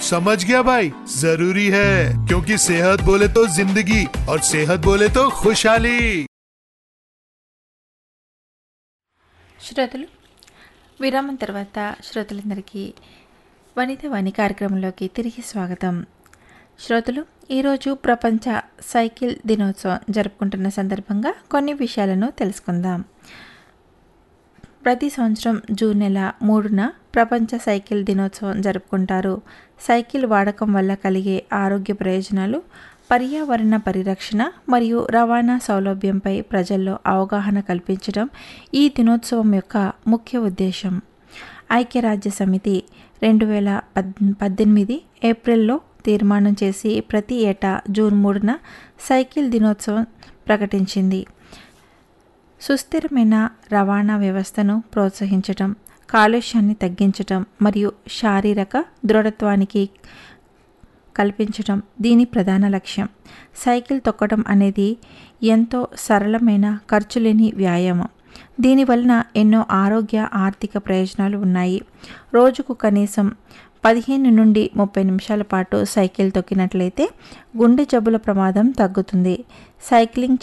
समझ गया भाई जरूरी है क्योंकि सेहत बोले तो जिंदगी और सेहत बोले तो खुशहाली శ్రోతలు విరామం తర్వాత శ్రోతలందరికీ వనిత వని కార్యక్రమంలోకి తిరిగి స్వాగతం శ్రోతలు ఈరోజు ప్రపంచ సైకిల్ దినోత్సవం జరుపుకుంటున్న సందర్భంగా కొన్ని విషయాలను తెలుసుకుందాం ప్రతి సంవత్సరం జూన్ నెల మూడున ప్రపంచ సైకిల్ దినోత్సవం జరుపుకుంటారు సైకిల్ వాడకం వల్ల కలిగే ఆరోగ్య ప్రయోజనాలు పర్యావరణ పరిరక్షణ మరియు రవాణా సౌలభ్యంపై ప్రజల్లో అవగాహన కల్పించడం ఈ దినోత్సవం యొక్క ముఖ్య ఉద్దేశం ఐక్యరాజ్య సమితి రెండు వేల పద్ పద్దెనిమిది ఏప్రిల్లో తీర్మానం చేసి ప్రతి ఏటా జూన్ మూడున సైకిల్ దినోత్సవం ప్రకటించింది సుస్థిరమైన రవాణా వ్యవస్థను ప్రోత్సహించటం కాలుష్యాన్ని తగ్గించటం మరియు శారీరక దృఢత్వానికి కల్పించటం దీని ప్రధాన లక్ష్యం సైకిల్ తొక్కడం అనేది ఎంతో సరళమైన ఖర్చు లేని వ్యాయామం దీనివలన ఎన్నో ఆరోగ్య ఆర్థిక ప్రయోజనాలు ఉన్నాయి రోజుకు కనీసం పదిహేను నుండి ముప్పై నిమిషాల పాటు సైకిల్ తొక్కినట్లయితే గుండె జబ్బుల ప్రమాదం తగ్గుతుంది సైక్లింగ్